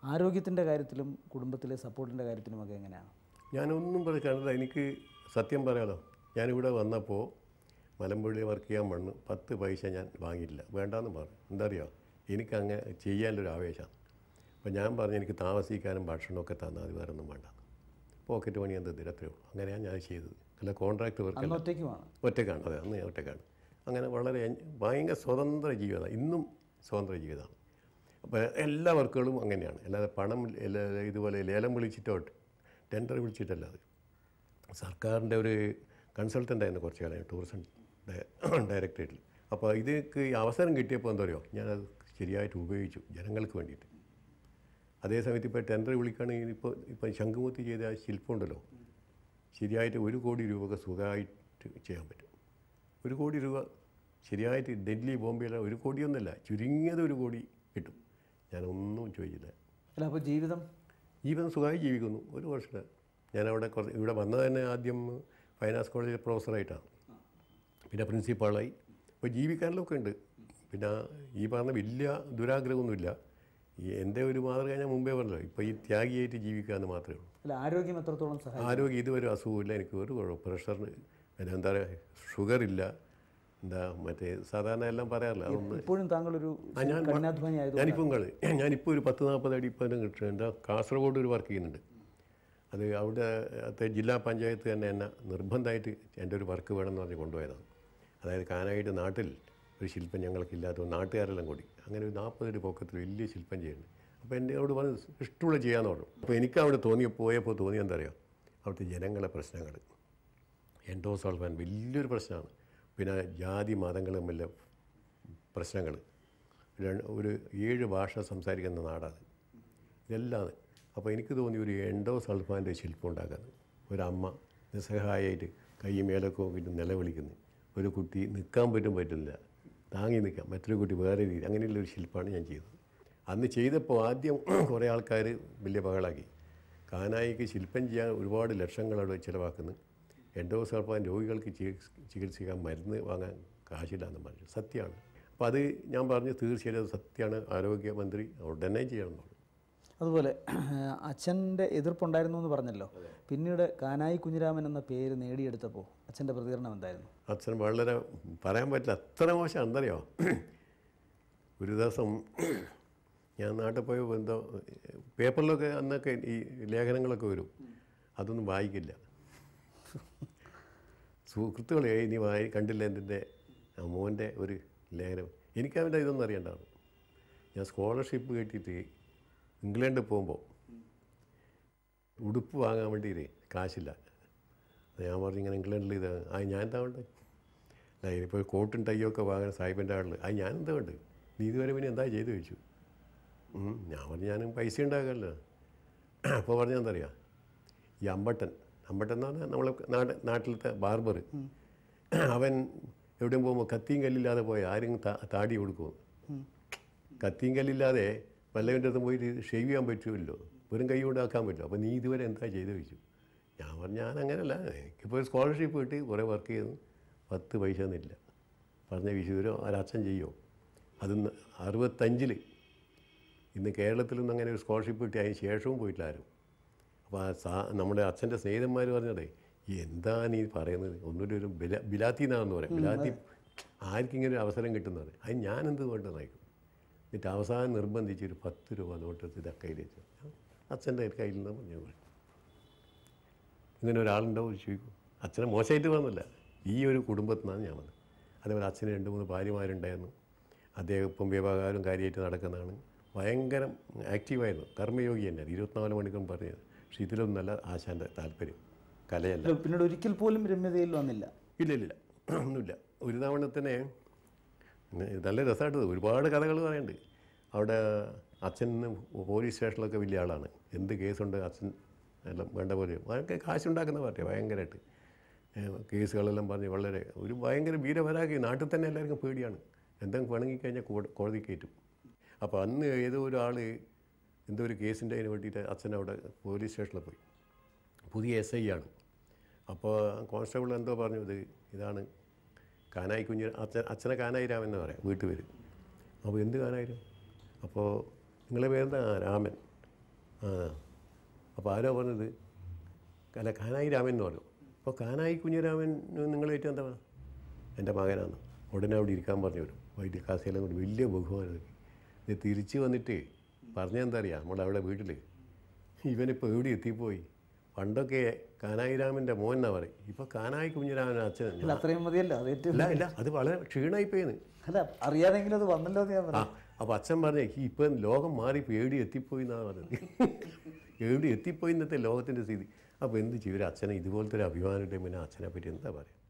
ആരോഗ്യത്തിൻ്റെ കാര്യത്തിലും കുടുംബത്തിലെ സപ്പോർട്ടിൻ്റെ കാര്യത്തിലുമൊക്കെ എങ്ങനെയാണ് ഞാനൊന്നും പറഞ്ഞില്ല എനിക്ക് സത്യം പറയാലോ ഞാനിവിടെ വന്നപ്പോൾ മലമ്പുഴയിൽ വർക്ക് ചെയ്യാൻ വന്ന് പത്ത് പൈസ ഞാൻ വാങ്ങിയില്ല വേണ്ടാന്ന് പറഞ്ഞു എന്താ അറിയോ എനിക്ക് അങ്ങനെ ചെയ്യാനൊരു ആവേശമാണ് അപ്പോൾ ഞാൻ പറഞ്ഞു എനിക്ക് താമസിക്കാനും ഭക്ഷണമൊക്കെ തന്നാൽ അത് വേറെ ഒന്നും വേണ്ട പോക്കറ്റ് പണി എന്ത് അത്രേ ഉള്ളൂ അങ്ങനെയാണ് ഞാൻ ചെയ്തത് അല്ല കോൺട്രാക്ട് വർക്ക് അന്ന് ഒറ്റയ്ക്കുമാണ് ഒറ്റക്കാണ് അതെ അന്ന് ഞാൻ ഒറ്റക്കാണ് അങ്ങനെ വളരെ എൻ- ഭയങ്കര സ്വതന്ത്ര ജീവിതമാണ് ഇന്നും സ്വതന്ത്ര ജീവിതമാണ് അപ്പോൾ എല്ലാ വർക്കുകളും അങ്ങനെയാണ് അല്ലാതെ പണം എല്ലാ ഇതുപോലെ ലേലം വിളിച്ചിട്ടോ ടെൻഡർ വിളിച്ചിട്ടല്ല അത് സർക്കാരിൻ്റെ ഒരു കൺസൾട്ടൻ്റ് ആയിരുന്നു കുറച്ച് കാലം ടൂറിസം ഡയ- ഡയറക്ടറേറ്റിൽ അപ്പോൾ ഇതൊക്കെ ഈ അവസരം കിട്ടിയപ്പോൾ എന്താ പറയുക ഞാനത് ശരിയായിട്ട് ഉപയോഗിച്ചു ജനങ്ങൾക്ക് വേണ്ടിയിട്ട് അതേസമയത്ത് ഇപ്പോൾ ടെൻഡർ വിളിക്കുകയാണെങ്കിൽ ഇപ്പോൾ ഇപ്പോൾ ശംഖുമുത്തി ചെയ്ത ആ ശില്പമുണ്ടല്ലോ ശരിയായിട്ട് ഒരു കോടി രൂപയൊക്കെ സുഖമായിട്ട് ചെയ്യാൻ പറ്റും ഒരു കോടി രൂപ ശരിയായിട്ട് ഡൽഹി ബോംബെയിലെ ഒരു കോടിയൊന്നുമല്ല ചുരുങ്ങിയത് ഒരു കോടി കിട്ടും ഞാനൊന്നും ചോദിച്ചില്ല അല്ല അപ്പോൾ ജീവിതം ജീവിതം സുഖമായി ജീവിക്കുന്നു ഒരു വർഷം ഞാനവിടെ കുറച്ച് ഇവിടെ വന്നത് തന്നെ ആദ്യം ഫൈനാൻസ് കോളേജിലെ പ്രൊഫസറായിട്ടാണ് പിന്നെ പ്രിൻസിപ്പാളായി ഇപ്പോൾ ജീവിക്കാനിലൊക്കെ ഉണ്ട് പിന്നെ ഈ പറഞ്ഞ വലിയ ദുരാഗ്രഹമൊന്നുമില്ല ഈ എൻ്റെ ഒരു മാതൃക ഞാൻ മുമ്പേ പറഞ്ഞല്ലോ ഇപ്പോൾ ഈ ത്യാഗിയായിട്ട് ജീവിക്കുക എന്ന് മാത്രമേ ഉള്ളൂ അല്ല ആരോഗ്യം എത്രത്തോളം സഹായിക്കും ആരോഗ്യം ഇതുവരെ അസുഖമില്ല എനിക്ക് ഒരു കുഴപ്പം പ്രഷറിന് പിന്നെ എന്താ പറയുക ഷുഗറില്ല എന്താ മറ്റേ സാധാരണ എല്ലാം പറയാറില്ല അതൊന്നും ഇപ്പോഴും താങ്കളൊരു ആ, ഞാൻ കഠിനാധ്വാനി ആയതുകൊണ്ട് ഞാനിപ്പോൾ കളി ഞാനിപ്പോൾ ഒരു പത്ത് നാൽപ്പത് അടി ഇപ്പം കിട്ടും എൻ്റെ കാസർഗോഡ് ഒരു വർക്ക് ചെയ്യുന്നുണ്ട് അത് അവിടെ അത്തെ ജില്ലാ പഞ്ചായത്ത് തന്നെ എന്നെ നിർബന്ധമായിട്ട് എൻ്റെ ഒരു വർക്ക് വേണമെന്ന് പറഞ്ഞ് കൊണ്ടുപോയതാണ് അതായത് കാനായിട്ട് നാട്ടിൽ ഒരു ശില്പം ഞങ്ങൾക്കില്ലാത്ത നാട്ടുകാരെല്ലാം കൂടി അങ്ങനെ ഒരു നാൽപ്പത് അടി പൊക്കത്തിൽ വലിയ ശില്പം ചെയ്യുന്നുണ്ട് അപ്പോൾ എൻ്റെ അവിടെ പറഞ്ഞ് ഇഷ്ടമുള്ള ചെയ്യാമെന്ന് പറഞ്ഞു അപ്പോൾ എനിക്ക് അവിടെ തോന്നിയ പോയപ്പോൾ തോന്നിയ എന്താ അറിയോ അവിടുത്തെ ജനങ്ങളെ പ്രശ്നങ്ങൾ എൻഡോസൾഫാൻ വലിയൊരു പ്രശ്നമാണ് പിന്നെ ജാതി മതങ്ങൾ തമ്മിലെ പ്രശ്നങ്ങൾ രണ്ട് ഒരു ഏഴ് ഭാഷ സംസാരിക്കുന്ന നാടാണ് ഇതെല്ലാം അപ്പോൾ എനിക്ക് തോന്നി ഒരു എൻഡോ സൾഫാൻ്റെ ശില്പം ഉണ്ടാക്കാൻ ഒരമ്മ നിസ്സഹായമായിട്ട് കൈ മേലൊക്കെ നോക്കിയിട്ട് നിലവിളിക്കുന്നു ഒരു കുട്ടി നിൽക്കാൻ പറ്റും പറ്റില്ല താങ്ങി നിൽക്കാം മറ്റൊരു കുട്ടി വേറെ രീതി അങ്ങനെയുള്ള ഒരു ശില്പമാണ് ഞാൻ ചെയ്തത് അന്ന് ചെയ്തപ്പോൾ ആദ്യം കുറേ ആൾക്കാർ വലിയ ബഹളാക്കി കാനായിക്ക് ശില്പം ചെയ്യാൻ ഒരുപാട് ലക്ഷങ്ങൾ അവിടെ ചിലവാക്കുന്നു എൻഡോ സൾഫാൻ രോഗികൾക്ക് ചികിത്സ ചികിത്സിക്കാൻ മരുന്ന് വാങ്ങാൻ കാശില്ലാന്ന് പറഞ്ഞു സത്യമാണ് അപ്പോൾ അത് ഞാൻ പറഞ്ഞു തീർച്ചയായിട്ടും അത് സത്യമാണ് ആരോഗ്യമന്ത്രി ഉടനെ ചെയ്യണം എന്ന് പറഞ്ഞു അതുപോലെ അച്ഛൻ്റെ എതിർപ്പുണ്ടായിരുന്നു എന്ന് പറഞ്ഞല്ലോ പിന്നീട് കാനായി കുഞ്ഞിരാമൻ എന്ന പേര് നേടിയെടുത്തപ്പോൾ അച്ഛൻ്റെ പ്രതികരണം എന്തായിരുന്നു അച്ഛൻ വളരെ പറയാൻ പറ്റില്ല അത്ര മോശം എന്തറിയോ ഒരു ദിവസം ഞാൻ നാട്ടിൽ പോയപ്പോൾ എന്തോ പേപ്പറിലൊക്കെ അന്നൊക്കെ ഈ ലേഖനങ്ങളൊക്കെ വരും അതൊന്നും വായിക്കില്ല സുഹൃത്തുക്കളെ നീ വായി കണ്ടില്ല എൻ്റെ മോൻ്റെ ഒരു ലേഖനം എനിക്ക് അവൻ്റെ ഇതൊന്നും അറിയണ്ടാവും ഞാൻ സ്കോളർഷിപ്പ് കിട്ടിയിട്ട് ഇംഗ്ലണ്ടിൽ പോകുമ്പോൾ ഉടുപ്പ് വാങ്ങാൻ വേണ്ടിയിട്ട് കാശില്ല അത് ഞാൻ പറഞ്ഞു ഇങ്ങനെ ഇംഗ്ലണ്ടിൽ ഇത് ആ ഞാൻ എന്താ വേണ്ടത് അല്ല ഇനിയിപ്പോൾ കോട്ടും ടൈയൊക്കെ വാങ്ങാൻ സാഹിബിൻ്റെ ആളിൽ ആ ഞാൻ എന്താ വേണ്ടത് നീ ഇതുവരെ പിന്നെ എന്താ ചെയ്തു ചോദിച്ചു ഉം, ഞാൻ പറഞ്ഞു ഞാൻ പൈസ ഉണ്ടാക്കാമല്ലോ അപ്പോൾ പറഞ്ഞാൽ എന്താ അറിയാം ഈ അമ്പട്ടൻ അമ്പട്ടൻ എന്ന് പറഞ്ഞാൽ നമ്മളെ നാട് നാട്ടിലത്തെ ബാർബർ അവൻ എവിടെയും പോകുമ്പോൾ കത്തിയും കല്ലില്ലാതെ പോയ ആരും താ- താടി കൊടുക്കുമോ കത്തിയും കല്ലില്ലാതെ വല്ലവൻ്റെ അടുത്ത് പോയിട്ട് ഷേവ് ചെയ്യാൻ പറ്റുമല്ലോ വെറും കൈ കൊണ്ട് ആക്കാൻ പറ്റുമോ അപ്പോൾ നീ ഇതുവരെ എന്താ ചെയ്ത് ചോദിച്ചു ഞാൻ പറഞ്ഞു ഞാൻ അങ്ങനെയല്ല എനിക്കിപ്പോൾ ഒരു സ്കോളർഷിപ്പ് കിട്ടി കുറേ വർക്ക് ചെയ്തു പത്ത് പൈസ ഒന്നുമില്ല പറഞ്ഞ വിഷുവിനോ ഒരച്ഛൻ ചെയ്യോ അത് അറുപത്തഞ്ചിൽ ഇന്ന് കേരളത്തിലൊന്നും അങ്ങനെ ഒരു സ്കോളർഷിപ്പ് കിട്ടി അതിന് ശേഷവും പോയിട്ടില്ല ആരും അപ്പോൾ ആ സാ നമ്മുടെ അച്ഛൻ്റെ സ്നേഹിതന്മാർ പറഞ്ഞതേ ഈ എന്താ നീ പറയുന്നത് ഒന്നുകൂടി ഒരു ബില ബിലാത്തി എന്നാണെന്ന് പറയാം ബിലാത്തി ആർക്കിങ്ങനെ ഒരു അവസരം കിട്ടുന്നത് അത് ഞാൻ എന്ത് വേണ്ടതായിരിക്കും എന്നിട്ട് അവസാനം നിർബന്ധിച്ച് ഒരു പത്ത് രൂപ നോട്ടെടുത്ത് ഇത് കയ്യിൽ വെച്ചു അച്ഛൻ്റെ കയ്യിൽ നിന്ന് പറഞ്ഞു പോയി. ഇങ്ങനെ ഒരാളുണ്ടാവും ചോദിക്കും അച്ഛനെ മോശമായിട്ട് വന്നില്ല ഈ ഒരു കുടുംബത്തിൽ നിന്നാണ് ഞാൻ വന്നത് അതേപോലെ അച്ഛന് രണ്ട് മൂന്ന് ഭാര്യമാരുണ്ടായിരുന്നു അദ്ദേഹം ഇപ്പം വ്യവഹാരം കാര്യമായിട്ട് നടക്കുന്നതാണ് ഭയങ്കര ആക്റ്റീവായിരുന്നു കർമ്മയോഗി തന്നെ ഇരുപത്തിനാല് മണിക്കൂർ പറഞ്ഞത് പക്ഷേ ഇതിലൊന്നല്ല ആശാൻ്റെ താല്പര്യം കലയല്ല അല്ല, പിന്നീട് ഒരിക്കൽ പോലും രമ്യതയിൽ വന്നില്ല ഇല്ല ഇല്ല ഒന്നുമില്ല ഒരു തവണ തന്നെ നല്ല രസമായിട്ട് ഒരുപാട് കഥകൾ പറയുന്നുണ്ട് അവിടെ അച്ഛൻ പോലീസ് സ്റ്റേഷനിലൊക്കെ വലിയ ആളാണ് എന്ത് കേസുണ്ട് അച്ഛൻ എല്ലാം വേണ്ട പോലെ ഭയങ്കര കാശുണ്ടാക്കുന്ന പാർട്ടിയാണ് ഭയങ്കരമായിട്ട് ഏഹ് കേസുകളെല്ലാം പറഞ്ഞ് വളരെ ഒരു ഭയങ്കര വീരപരാഗി നാട്ടിൽ തന്നെ എല്ലാവർക്കും പേടിയാണ് എന്തെങ്കിലും പിണങ്ങിക്കഴിഞ്ഞാൽ കോ- കോടതി കയറ്റും അപ്പോൾ അന്ന് ഏതോ ഒരാൾ എന്തോ ഒരു കേസിൻ്റെ അതിന് വേണ്ടിയിട്ട് അച്ഛൻ അവിടെ പോലീസ് സ്റ്റേഷനിൽ പോയി പുതിയ എസ് ഐ ആണ് അപ്പോൾ കോൺസ്റ്റബിൾ എന്തോ പറഞ്ഞു ഇത് ഇതാണ് കാനായി കുഞ്ഞ് അച്ഛൻ അച്ഛനെ കാനായി രാമൻ എന്ന് പറയാം വീട്ടുപേര് അപ്പോൾ എന്ത് കാനായിരം അപ്പോൾ നിങ്ങളെ പേരെന്താ ആ, രാമൻ ആ അപ്പോൾ ആരോ പറഞ്ഞത് അല്ല കാനായി രാമൻ എന്ന് പറഞ്ഞു അപ്പോൾ കാനായി കുഞ്ഞിരാമൻ നിങ്ങളേറ്റ് എന്താ പറയുക എൻ്റെ മകനാണ് ഉടനെ അവിടെ ഇരിക്കാൻ പറഞ്ഞു വരും വൈദ്യ കാസയെല്ലാം കൊണ്ട് വലിയ ബഹുമാനം ഇത് തിരിച്ച് വന്നിട്ട് പറഞ്ഞെന്താ അറിയാം നമ്മുടെ അവിടെ വീട്ടിൽ ഇവനിപ്പോൾ എവിടെ എത്തിപ്പോയി പണ്ടൊക്കെ കാനായി രാമൻ്റെ മോൻ എന്നാ പറയും ഇപ്പോൾ കാനായി കുഞ്ഞിരാമൻ അച്ഛൻ അല്ല അത്രയും മതിയല്ലോ അത് ഏറ്റവും ഇല്ല ഇല്ല അത് വളരെ ക്ഷീണമായിപ്പോയിന്ന് അല്ല അറിയാതെങ്കിലും അത് വന്നല്ലോ എന്ന് ഞാൻ ആ പറയാം അപ്പോൾ അച്ഛൻ പറഞ്ഞേ ഇപ്പം ലോകം മാറി ഇപ്പോൾ എവിടെ എത്തിപ്പോയി എന്നാണ് പറഞ്ഞത് എവിടെ എത്തിപ്പോയി ഇന്നത്തെ ലോകത്തിൻ്റെ സ്ഥിതി അപ്പോൾ എന്ത് ചെയ്യും ഒരു അച്ഛനെ ഇതുപോലത്തെ ഒരു അഭിമാനം പിന്നെ അച്ഛനെ പറ്റി എന്താ പറയുക